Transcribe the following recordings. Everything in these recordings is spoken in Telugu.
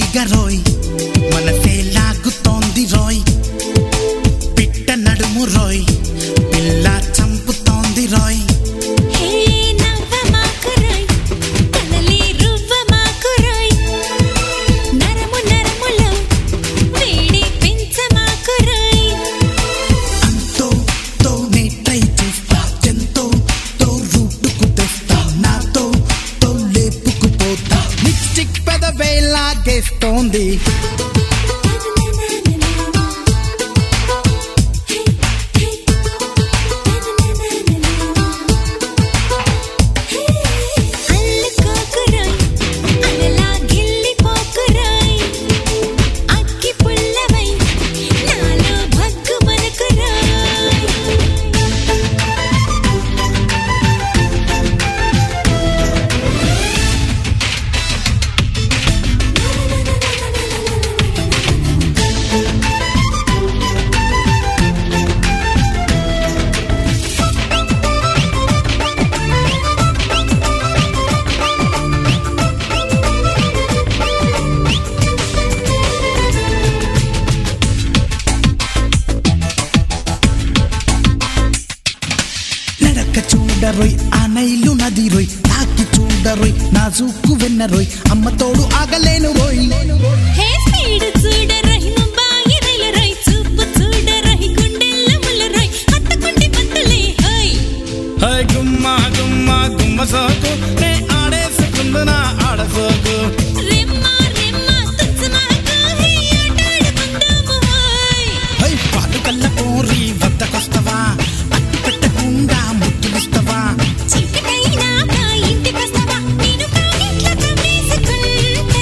తీగ రోయ్ మనసే లాగుతోంది రోయ్ పిట్ట నడుము రోయ్ పిల్ల చంపుతోంది రోయ్ హే నవ్వ మాకురాయ్ కలలి రువ్వ మాకురాయ్ నరము నరములో వేడి పెంచ మాకురాయ్ అంతో తో నే ట్రై చేస్తా ఎంతో తో రూటుకు తెస్తా నాతో తో లేపుకుపోతా లిప్స్టిక్ పెదవే లాగేస్తోంది అల్లుకోకురాయ్ అనలా గిల్లిపోకురాయ్ అగ్గి పుల్లవై నాలో భగ్గు మనకురాయ్ నడక చూడరోయ్ ఆ నైలు నది రోయ్ తాకి చూడరోయ్ నాజూకు వెన్నరోయ్ అమ్మ తోడు ఆగలేను రోయ్ హే స్పీడ్ చూడరహి ముంబాయి రైలరై చూపు చూడరహి గుండెల్ల ముల్లరై హత్తుకుంటే బతులే హై హై గుమ్మ గుమ్మ గుమ్మ సోకు నే ఆడేసుకుందునా ఆడసోకు రెమ్మ రెమ్మ తుచ్చమాకు హే ఆటాడుకుందాము హై హై పాలు కల్ల కోరి వద్దకొస్తవా అట్టు పెట్టకుండా ముద్దులిస్తవా చీకటైనాక ఇంటికొస్తావా నేను కాగిట్ల కమ్మేసుకుంటా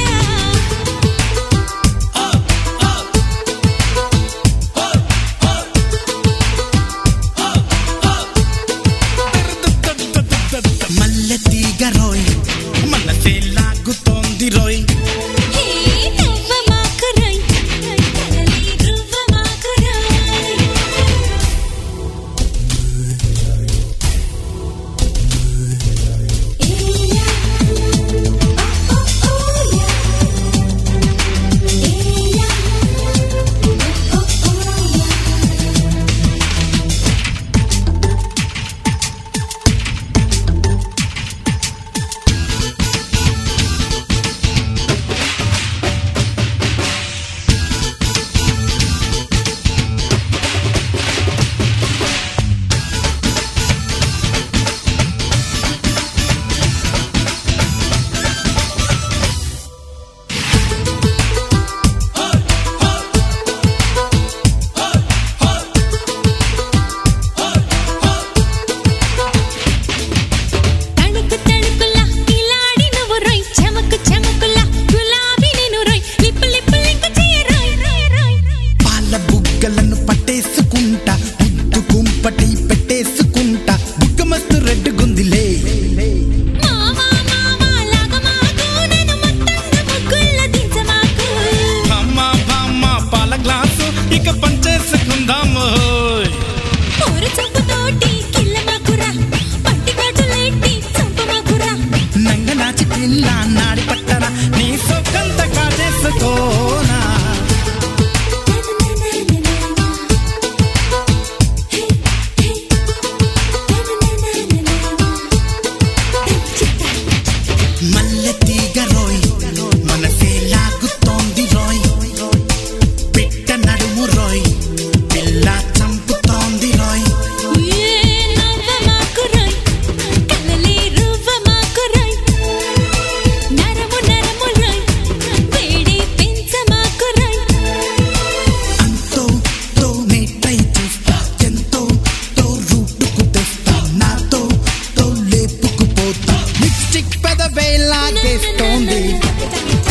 మల్లె తీగ రోయ్ మనసే లాగుతోంది రోయ్ హే నవ్వ మాకురై కలలి రువ్వ మాకురై తణుకు తణుకులా కిలాడి నువ్వు రోయ్ చమకు చమకులా గులాబీ నేను రోయ్ లిప్పు లిప్పు లింకు చెయ్య రోయ్ రోయ్ రోయ్ పాల బుగ్గలను పట్టేసుకుంటా ముద్దు కుంపటి పెట్టేసుకుంటా బుగ్గ మస్తు రెడ్ గుందిలే మామా మామా లాగమాకు నన్ను మొత్తంగా ముగ్గుల్ల దించమాకు అమ్మ బామ్మ పాల గ్లాసు ఇక పంచేసుకుందాము హోయ్. ఊరు చంపుతోటి కిల్లమాకురా పంటి కాటులెట్టి చంపమాకురా నంగ నాచి పిల్ల నాడి పట్టరా నీ సొక్కంత కాజేసుకోనా మల్లె తీగ రోయ్ మనసే లాగుతోంది రోయ్ పిట్ట నడుము రోయ్ పిల్ల చంపుతోంది రోయ్ ఏ నవ్వ మాకురాయ్ కలలి రువ్వ మాకురాయ్ నరము నరమురాయ్ వేడి పెంచ మాకురాయ్ అంతో తో నే ట్రై చేస్తా ఎంతో తో రూటుకు తెస్తా నాతో తో లేపుకుపోతా లిప్స్టిక్ పెదవే లాగేస్తోంది తని